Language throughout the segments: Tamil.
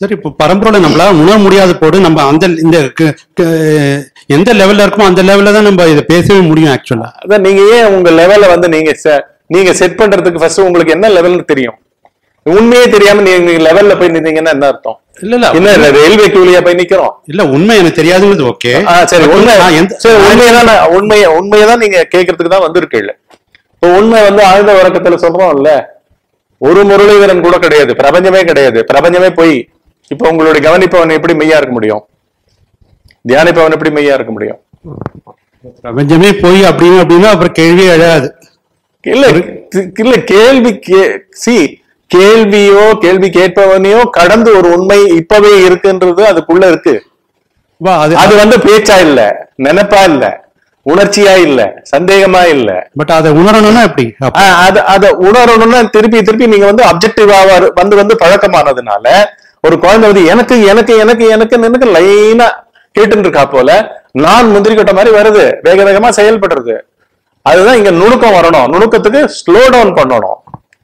சரி இப்போ பரம்பரையில நம்மளால உணர முடியாத போது நம்ம அந்த இந்த க- க- எந்த லெவல்ல இருக்கோமோ அந்த லெவல்ல தான் நம்ம இதை பேசவே முடியும் ஆக்சுவலா அதான் நீங்க ஏன் உங்க லெவல்ல வந்து நீங்க se- நீங்க செட் பண்றதுக்கு ஃபர்ஸ்ட் உங்களுக்கு என்ன லெவல்னு தெரியும் உண்மையே தெரியாம நீங்க லெவல்ல போய் நின்னீங்கன்னா என்ன அர்த்தம் இல்ல இல்ல என்ன ரயில்வே கூலியா போய் நிக்கிறோம் இல்ல உண்மை எனக்கு தெரியாதுங்கிறது ஓகே ஆ, சரி உண்மை சரி உண்மையதான் நான் உண்மையை உண்மையதான் நீங்க கேட்கறதுக்கு தான் வந்திருக்கீங்க இப்போ உண்மை வந்து ஆழ்ந்த உறக்கத்துல சொல்றோம்ல ஒரு முரளிதரன் கூட கிடையாது பிரபஞ்சமே கிடையாது பிரபஞ்சமே போய் இப்போ உங்களுடைய கவனிப்பவன் எப்படி மெய்யா இருக்க முடியும் தியானிப்பவன் எப்படி மெய்யா இருக்க முடியும் பிரபஞ்சமே போய் அப்படின்னு அப்படின்னா அப்புறம் கேள்வி எழாது இல்ல தி- இல்ல கேள்வி சி கேள்வியோ கேள்வி கேட்பவனையோ கடந்து ஒரு உண்மை இப்பவே இருக்குன்றது அதுக்குள்ள இருக்கு வா அது அது வந்து பேச்சா இல்ல நினைப்பா இல்ல உணர்ச்சியா இல்ல சந்தேகமா இல்ல பட் அதை உணரணும்னா எப்படி அப்ப ஆஹ் அது அத உணரணும்னா திருப்பி திருப்பி நீங்க வந்து அப்ஜெக்டிவா வந்து வந்து பழக்கமானதுனால ஒரு குழந்தை வந்து எனக்கு எனக்கு எனக்கு எனக்கு எனக்கு லைனா கேட்டுட்டு இருக்கா போல நான் முந்திரி கொட்ட மாதிரி வருது வேக வேகமா செயல்படுறது அதுதான் இங்க நுணுக்கம் வரணும் நுணுக்கத்துக்கு ஸ்லோ டவுன் பண்ணணும்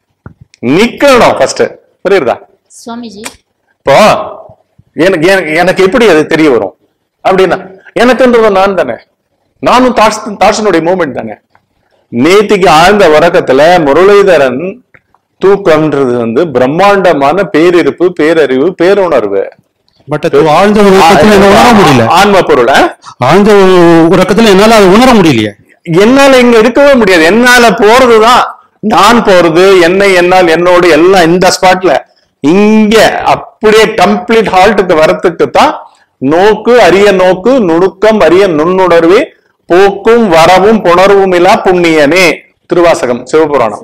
நிக்கணும் ஃபர்ஸ்ட் புரியுதா சுவாமிஜி இப்போ எனக்கு எனக்கு எனக்கு எப்படி அது தெரிய வரும் அப்படின்னா எனக்குன்றது நான் தானே நானும் தாட்ஸ் தாட்ஸினுடைய மூமெண்ட் தானே நேத்திக்கு ஆழ்ந்த உறக்கத்துல முரளிதரன் தூக்கம்ன்றது வந்து பிரம்மாண்டமான பேரிருப்பு பேரறிவு பேருணர்வு பட் அது ஆழ்ந்த உறக்கத்துல என்ன உணர முடியல ஆன்ம பொருள் ஆ? ஆழ்ந்த உறக்கத்துல என்னால அதை உணர முடியலையே என்னால இங்க இருக்கவே முடியாது என்னால போறதுதான் நான் போறது என்னை என்னால் என்னோடு எல்லாம் இந்த ஸ்பாட்ல இங்க அப்படியே கம்ப்ளீட் ஹால்ட்டுக்கு வரத்துக்கு தான் நோக்கு அரிய நோக்கு நுணுக்கம் அரிய நுண்ணுணர்வே போக்கும் வரவும் புணர்வும் இல்லா புண்ணியனே திருவாசகம் சிவபுராணம்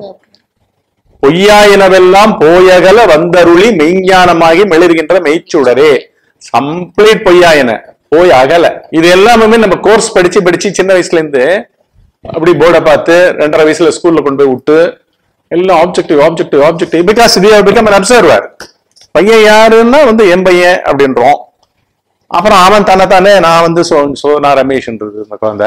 பொய்யாயினவெல்லாம் போயகல வந்தருளி மெய்ஞானமாகி மெளிர்கின்ற மெய்ச்சுடரே கம்ப்ளீட் பொய்யாயின போய் அகல இது எல்லாமே நம்ம கோர்ஸ் படிச்சு படிச்சு சின்ன வயசுல இருந்து அப்படி போர்டை பார்த்து ரெண்டரை வயசுல ஸ்கூல்ல கொண்டு போய் விட்டு எல்லாம் objective objective objective because we become an observer பையன் யாருன்னா வந்து என் பையன் அப்படின்றோம் அப்புறம் அவன் தன்னைத்தானே நான் வந்து சோ சோ நான் ரமேஷ்ன்றது இந்த குழந்தை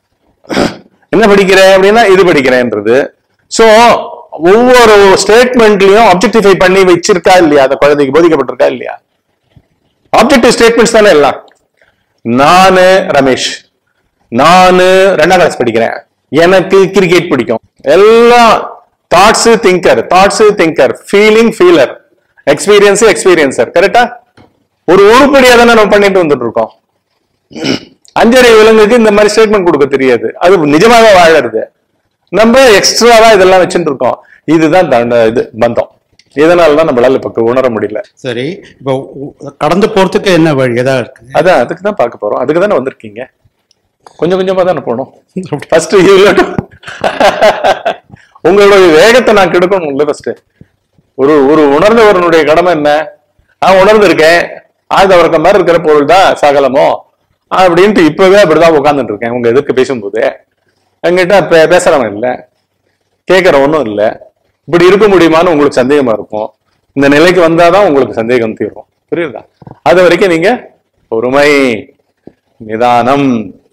என்ன படிக்கிறேன் அப்படின்னா இது படிக்கிறேன்றது சோ ஒவ்வொரு ஸ்டேட்மெண்ட்லயும் ஆப்ஜெக்டிஃபை பண்ணி வச்சிருக்கா இல்லையா அந்த குழந்தைக்கு போதிக்கப்பட்டிருக்கா இல்லையா ஆப்ஜெக்டிவ் ஸ்டேட்மெண்ட்ஸ் தானே எல்லாம் நானு ரமேஷ் நானு ரெண்டாம் கிளாஸ் படிக்கிறேன் எனக்கு கிரிக்கெட் பிடிக்கும் எல்லாம் thoughts thinker thoughts thinker feeling feeler experience experiencer கரெக்டா ஒரு உருப்படியா தானே நம்ம பண்ணிட்டு வந்துட்டு இருக்கோம் அஞ்சரை விலங்குக்கு இந்த மாதிரி ஸ்டேட்மெண்ட் கொடுக்க தெரியாது அது நிஜமாக வாழறது நம்ம எக்ஸ்ட்ராவா இதெல்லாம் வச்சுட்டு இருக்கோம் இதுதான் தண்ட இது பந்தம் இதனாலதான் நம்மளால இப்ப உணர முடியல சரி இப்போ உ- கடந்து போறதுக்கு என்ன வழி ஏதாவது இருக்கு அதான் அதுக்கு தான் பார்க்க போறோம் அதுக்கு தானே வந்திருக்கீங்க கொஞ்சம் கொஞ்சமா தானே போகணும் ஃபர்ஸ்ட் உங்களுடைய வேகத்தை நான் கெடுக்கணும் இல்லை ஃபர்ஸ்ட் ஒரு ஒரு உணர்ந்தவரனுடைய கடமை என்ன நான் உணர்ந்திருக்கேன் ஆழ்ந்த உறக்கம் மாதிரி இருக்கிற பொருள் தான் சகலமோ அப்படின்ட்டு இப்பவே அப்படிதான் உட்கார்ந்துட்டு இருக்கேன் உங்க எதிர்க்க பேசும்போது என்கிட்ட பே- பேசுறவன் இல்லை கேட்கறவனும் இல்லை இப்படி இருக்க முடியுமான்னு உங்களுக்கு சந்தேகமா இருக்கும் இந்த நிலைக்கு வந்தாதான் உங்களுக்கு சந்தேகம் தீரும் புரியுதா அது வரைக்கும் நீங்க பொறுமை நிதானம்